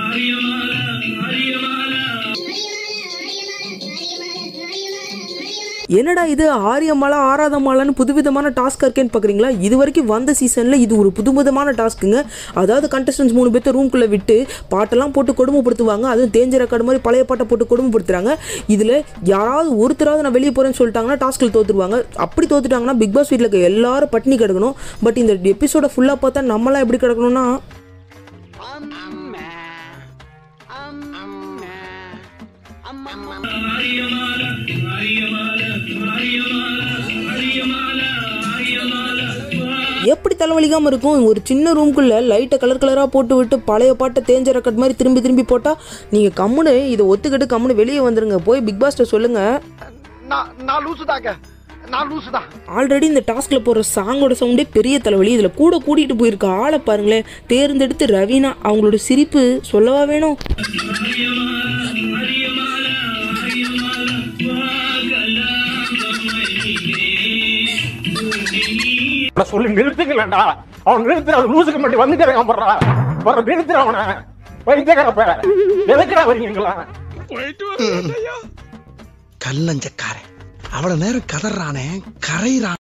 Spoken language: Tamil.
என்னடா இது ஆரியமாலா ஆறாதமாலான்னு புதுவிதமான டாஸ்க் இருக்கேன்னு பார்க்குறீங்களா இது வரைக்கும் வந்த சீசனில் இது ஒரு புதுவிதமான டாஸ்க்குங்க அதாவது கண்டஸ்டன்ஸ் மூணு பேர்த்த ரூம்குள்ளே விட்டு பாட்டெல்லாம் போட்டு கொடுமைப்படுத்துவாங்க அதுவும் தேஞ்ச ரெக்கார்டு மாதிரி பழைய பாட்டை போட்டு கொடுமைப்படுத்துறாங்க இதில் யாராவது ஒருத்தராவது நான் வெளியே போகிறேன்னு சொல்லிட்டாங்கன்னா டாஸ்கில் தோத்துருவாங்க அப்படி தோத்துட்டாங்கன்னா பிக் பாஸ் வீட்டில் இருக்க எல்லாரும் பட்டினி கிடக்கணும் பட் இந்த எபிசோட ஃபுல்லாக பார்த்தா நம்மளாம் எப்படி கிடக்கணும்னா எப்படி தலைவலிக்காமல் இருக்கும் ஒரு சின்ன ரூம்குள்ளே லைட்டை கலர் கலராக போட்டு விட்டு பழைய பாட்டை தேஞ்ச ரெக்கார்ட் மாதிரி திரும்பி திரும்பி போட்டால் நீங்கள் கம்முன்னு இதை ஒத்துக்கிட்டு கம்முன்னு வெளியே வந்துருங்க போய் பிக் பாஸ்ட்டை சொல்லுங்கள் நான் நான் லூசுதாங்க நான் லூசுதான் ஆல்ரெடி இந்த டாஸ்கில் போடுற சாங்கோட சவுண்டே பெரிய தலைவலி இதில் கூட கூட்டிகிட்டு போயிருக்க ஆளை பாருங்களேன் தேர்ந்தெடுத்து ரவீனா அவங்களோட சிரிப்பு சொல்லவா வேணும் நான் சொல்லி நிறுத்துக்கலடா அவன் நிறுத்துற அவன் லூசுக்கு மட்டும் வந்துட்டு போடுறா வர நிறுத்துற அவனை வைத்தியக்காரப்ப எதுக்குடா வரீங்களா கல்லஞ்சக்காரன் அவ்வளவு நேரம் கதறானே கரையிறான்